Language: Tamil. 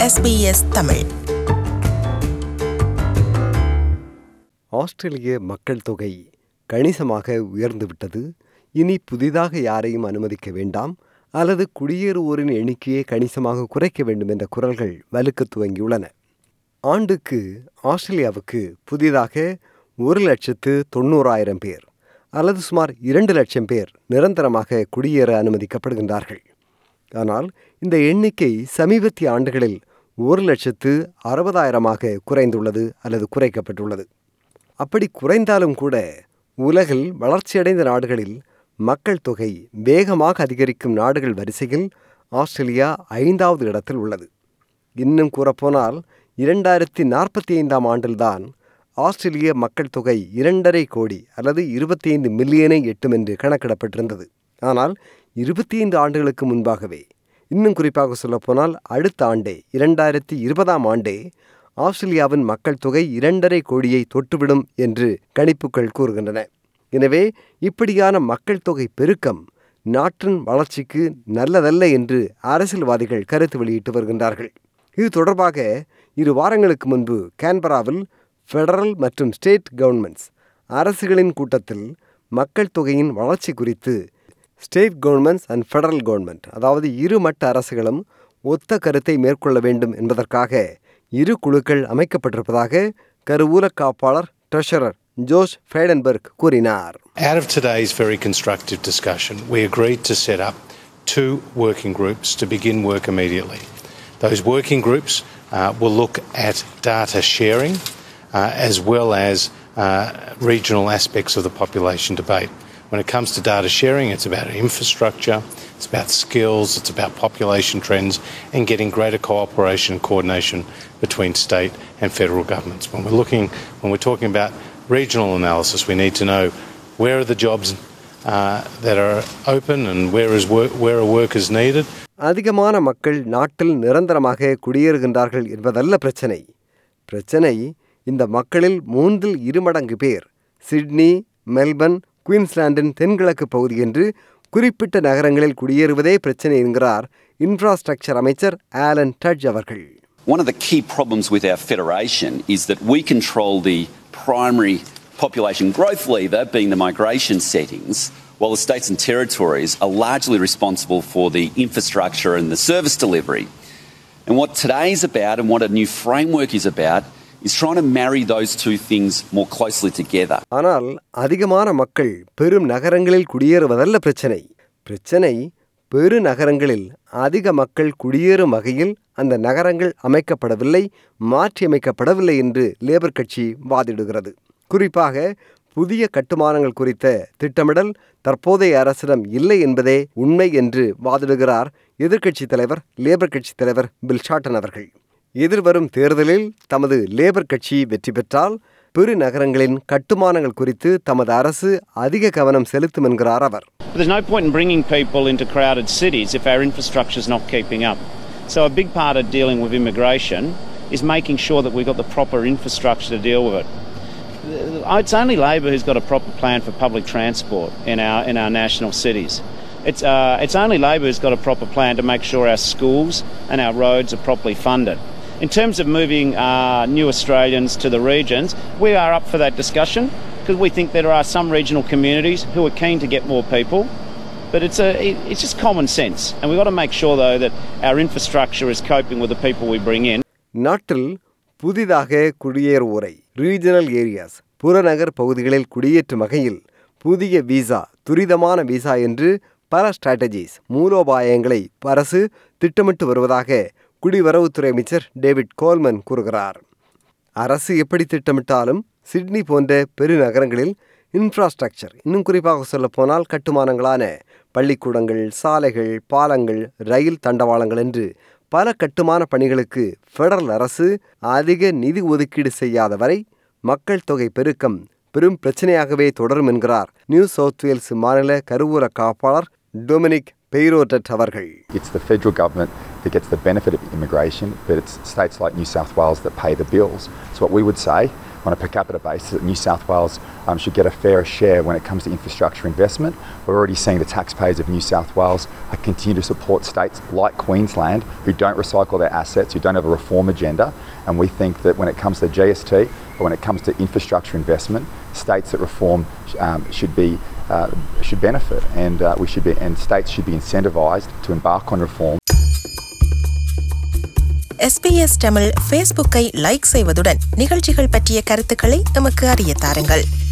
SBS தமிழ் ஆஸ்திரேலிய மக்கள் தொகை கணிசமாக உயர்ந்துவிட்டது இனி புதிதாக யாரையும் அனுமதிக்க வேண்டாம் அல்லது குடியேறுவோரின் எண்ணிக்கையை கணிசமாக குறைக்க வேண்டும் என்ற குரல்கள் வலுக்கத் துவங்கியுள்ளன ஆண்டுக்கு ஆஸ்திரேலியாவுக்கு புதிதாக ஒரு லட்சத்து தொண்ணூறாயிரம் பேர் அல்லது சுமார் இரண்டு லட்சம் பேர் நிரந்தரமாக குடியேற அனுமதிக்கப்படுகின்றார்கள் ஆனால் இந்த எண்ணிக்கை சமீபத்திய ஆண்டுகளில் ஒரு லட்சத்து அறுபதாயிரமாக குறைந்துள்ளது அல்லது குறைக்கப்பட்டுள்ளது அப்படி குறைந்தாலும் கூட உலகில் வளர்ச்சியடைந்த நாடுகளில் மக்கள் தொகை வேகமாக அதிகரிக்கும் நாடுகள் வரிசையில் ஆஸ்திரேலியா ஐந்தாவது இடத்தில் உள்ளது இன்னும் கூறப்போனால் இரண்டாயிரத்தி நாற்பத்தி ஐந்தாம் ஆண்டில்தான் ஆஸ்திரேலிய மக்கள் தொகை இரண்டரை கோடி அல்லது இருபத்தி ஐந்து மில்லியனை எட்டும் என்று கணக்கிடப்பட்டிருந்தது ஆனால் இருபத்தி ஐந்து ஆண்டுகளுக்கு முன்பாகவே இன்னும் குறிப்பாக சொல்லப்போனால் அடுத்த ஆண்டே இரண்டாயிரத்தி இருபதாம் ஆண்டே ஆஸ்திரேலியாவின் மக்கள் தொகை இரண்டரை கோடியை தொட்டுவிடும் என்று கணிப்புகள் கூறுகின்றன எனவே இப்படியான மக்கள் தொகை பெருக்கம் நாட்டின் வளர்ச்சிக்கு நல்லதல்ல என்று அரசியல்வாதிகள் கருத்து வெளியிட்டு வருகின்றார்கள் இது தொடர்பாக இரு வாரங்களுக்கு முன்பு கேன்பராவில் ஃபெடரல் மற்றும் ஸ்டேட் கவர்மெண்ட்ஸ் அரசுகளின் கூட்டத்தில் மக்கள் தொகையின் வளர்ச்சி குறித்து state governments and federal government அதாவது இரு மட்ட அரசுகளும் ஒத்த கருத்தை மேற்கொள்ள வேண்டும் என்பதற்காக இரு குழுக்கள் அமைக்கப்பட்டிருப்பதாக கருவூல காப்பாளர் ட்ரெஷரர் ஜோஷ் ஃபேடன்பர்க் கூறினார் Out of today's very constructive discussion, we agreed to set up two working groups to begin work immediately. Those working groups uh, will look at data sharing uh, as well as uh, regional aspects of the population debate. When it comes to data sharing, it's about infrastructure, it's about skills, it's about population trends, and getting greater cooperation and coordination between state and federal governments. When we're looking, when we're talking about regional analysis, we need to know where are the jobs uh, that are open and where is work, where are workers needed. அதிகமான மக்கள் நாட்டில் நிரந்தரமாக குடியேறுகின்றார்கள் என்பதல்ல பிரச்சனை பிரச்சனை இந்த மக்களில் மூன்றில் இருமடங்கு பேர் சிட்னி மெல்பர்ன் குயின்ஸ்லாண்டின் தென்கிழக்கு பகுதி என்று குறிப்பிட்ட நகரங்களில் குடியேறுவதே பிரச்சனை என்கிறார் இன்ஃப்ராஸ்ட்ரக்சர் அமைச்சர் ஆலன் டட்ஜ் அவர்கள் One of the key problems with our federation is that we control the primary population growth lever, being the migration settings, while the states and territories are largely responsible for the infrastructure and the service delivery. And what today is about and what a new framework is about is trying to marry those two things more closely together. ஆனால் அதிகமான மக்கள் பெரும் நகரங்களில் குடியேறுவதல்ல பிரச்சனை பிரச்சனை பெருநகரங்களில் அதிக மக்கள் குடியேறும் வகையில் அந்த நகரங்கள் அமைக்கப்படவில்லை மாற்றியமைக்கப்படவில்லை என்று லேபர் கட்சி வாதிடுகிறது குறிப்பாக புதிய கட்டுமானங்கள் குறித்த திட்டமிடல் தற்போதைய அரசிடம் இல்லை என்பதே உண்மை என்று வாதிடுகிறார் எதிர்க்கட்சித் தலைவர் லேபர் கட்சித் தலைவர் பில் ஷாட்டன் அவர்கள் எதிர்வரும் தேர்தலில் தமது லேபர் கட்சி வெற்றி பெற்றால் பெருநகரங்களின் கட்டுமானங்கள் குறித்து தமது அரசு அதிக கவனம் செலுத்தும் என்கிறார் அவர் But there's no point in bringing people into crowded cities if our infrastructure is not keeping up. So, a big part of dealing with immigration is making sure that we've got the proper infrastructure to deal with it. It's only Labor who's got a proper plan for public transport in our, in our national cities. It's, uh, it's only Labor who's got a proper plan to make sure our schools and our roads are properly funded. In terms of moving uh, new Australians to the regions, we are up for that discussion because we think there are some regional communities who are keen to get more people. But it's, a, it, it's just common sense. And we've got to make sure, though, that our infrastructure is coping with the people we bring in. நாட்டில் புதிதாக குடியேறுவோரை ரீஜனல் ஏரியாஸ் புறநகர் பகுதிகளில் குடியேற்றும் வகையில் புதிய விசா துரிதமான விசா என்று பல ஸ்ட்ராட்டஜிஸ் மூலோபாயங்களை அரசு திட்டமிட்டு வருவதாக குடிவரவுத்துறை அமைச்சர் டேவிட் கோல்மன் கூறுகிறார் அரசு எப்படி திட்டமிட்டாலும் சிட்னி போன்ற பெருநகரங்களில் இன்ஃப்ராஸ்ட்ரக்சர் இன்னும் குறிப்பாக சொல்லப்போனால் கட்டுமானங்களான பள்ளிக்கூடங்கள் சாலைகள் பாலங்கள் ரயில் தண்டவாளங்கள் என்று பல கட்டுமான பணிகளுக்கு ஃபெடரல் அரசு அதிக நிதி ஒதுக்கீடு செய்யாத வரை மக்கள் தொகை பெருக்கம் பெரும் பிரச்சனையாகவே தொடரும் என்கிறார் நியூ சவுத் வேல்ஸ் மாநில கருவூல காப்பாளர் டொமினிக் பெய்ரோட்டட் அவர்கள் It's the federal government that gets the benefit of immigration, but it's states like New South Wales that pay the bills. So what we would say, on a per capita basis that New South Wales um, should get a fairer share when it comes to infrastructure investment. We're already seeing the taxpayers of New South Wales uh, continue to support states like Queensland who don't recycle their assets, who don't have a reform agenda. And we think that when it comes to GST or when it comes to infrastructure investment, states that reform um, should be uh, should benefit, and uh, we should be and states should be incentivised to embark on reform. SBS Tamil ஃபேஸ்புக்கை லைக் செய்வதுடன் நிகழ்ச்சிகள் பற்றிய கருத்துக்களை எமக்கு அறிய தாருங்கள்